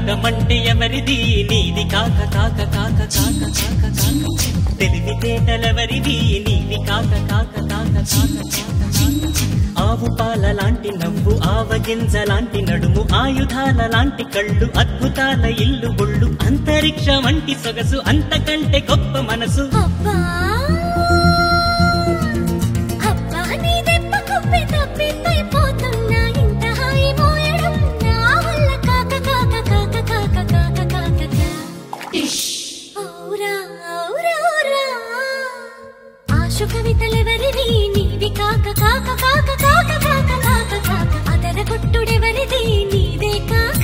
అందమంటే ఎవరిది నీది కాక కాక కాక కాక కాక కాక తెలివితేటలెవరిది నీది కాక కాక కాక కాక కాక కాక ఆవు పాల లాంటి నవ్వు ఆవగింజ లాంటి నడుము ఆయుధాల లాంటి కళ్ళు అద్భుతాల ఇల్లు ఒళ్ళు అంతరిక్ష వంటి సొగసు అంతకంటే గొప్ప మనసు అబ్బా అబ్బా నీ దెబ్బ కుప్పి తప్పిపోతున్నా ఇంత హాయి మోయడం నా వల్ల కాక కాక కాక కాక కాక కాక ఔరా ఔరా ఔరా ఆశు కవితలెవరివి నీవి కాక కాక కాక కాక కాక కాక కాక అదర కొట్టుడెవరిది నీదే కాక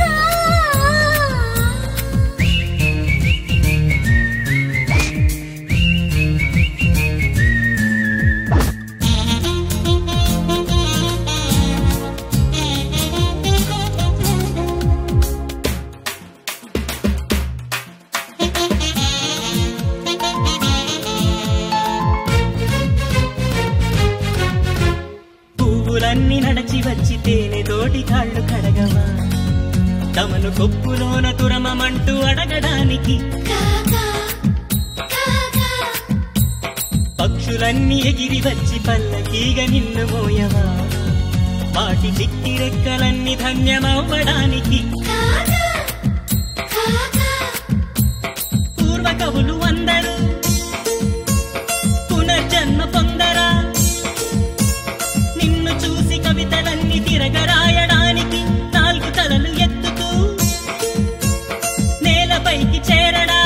పువ్వులన్నీ నడచి వచ్చి తేనె తోటి కాళ్ళు కడగవా తమను కొప్పులోన తురమమంటూ అడగడానికి కాకా కాకా పక్షులన్నీ ఎగిరి వచ్చి పల్లకీగ నిన్ను మోయవా వాటి చిక్కి రెక్కలన్నీ ధన్యమవ్వడానికి కాకా కాకా పూర్వ కవులు అందరూ పునర్జన్మ పొందరా నిన్ను చూసి కవితలన్నీ తిరగరాయడానికి నాలుగు తలలు ఎత్తుతూ నేలపైకి చేరడా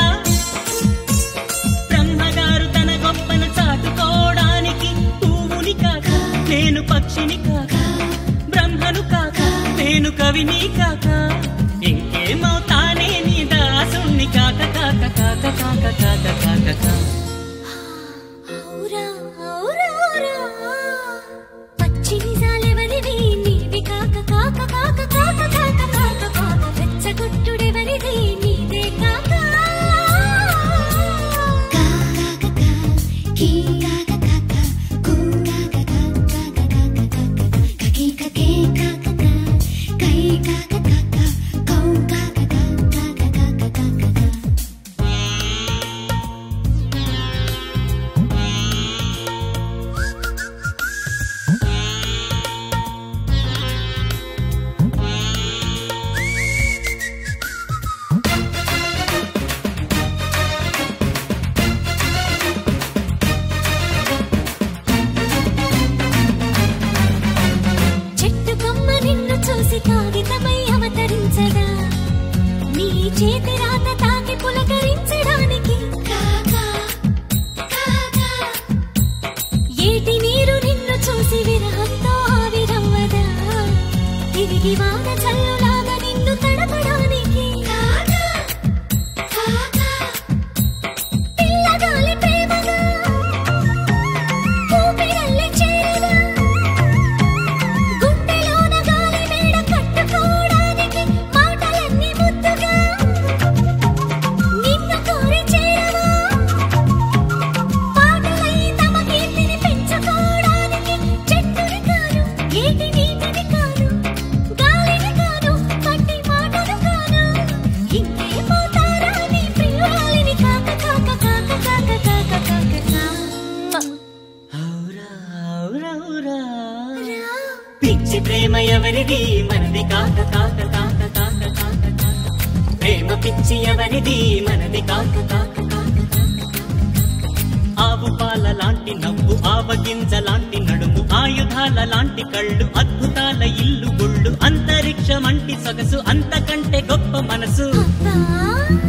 బ్రహ్మగారు తన గొప్పను చాటుకోవడానికి పువ్వుని కాక నేను పక్షిని కాక బ్రహ్మను కాక నేను కవిని కాక ఇంకేమవుతానే నీ దాసుణ్ణి కాక కాక కాక కాక కాక కాక కాక ఔరా ఔరా ఔరా పచ్చి నిజాలెవరివి నీవి కాక కాక కాక కాక కాక కాక కాక రెచ్చగొట్టుడెవరిది నీదే కాక కాక కాక కీ కాక కాక కూ కాక కాక కాక కాక కీ కకే కాక కాక కై కాక కాక కౌ కాక కాక కాక కాక కాక చెట్టు కొమ్మ నిన్ను చూసి కాగితమై అవతరించదా నీ చేతి రాత తాకి పులకరించడానికి కాకా కాకా ఏటి నీరు నిన్ను చూసి విరహంతో ఆవిరవ్వదా తిరిగి వాన చల్లులాగా నిన్ను తడపడానికి కాకా కాకా పిల్లగాలి ప్రేమగా ఊపిరల్లే చేరదా గుండెలోన గాలి మేడ కట్టుకోవడానికి మాటలన్నీ ముద్దుగా నిన్ను కోరి చేరవా పాటలై తమ కీర్తిని పెంచుకోవడానికి చెట్టుని కాను ఏటి నీటిని కాను గాలిని కాను మట్టి మాటలు కాను ఇంకే పోతారా నీ ప్రియురాలిని కాక కాక కాక కాక కాక కాక కాక ఔరా, ఔరా, ఔరా. రా పిచ్చి ప్రేమ ఎవరిది మనది కాక కాక కాక కాక కాక కాక ప్రేమ పిచ్చి ఎవరిది మనది కాక కాక కాక కాక కాక. ఆవు పాల లాంటి నవ్వు ఆవగింజ లాంటి నడుము ఆయుధాల లాంటి కళ్ళు అద్భుతాల ఇల్లు గుళ్ళు అంతరిక్షమంటి సొగసు అంతకంటే గొప్ప మనసు అబ్బా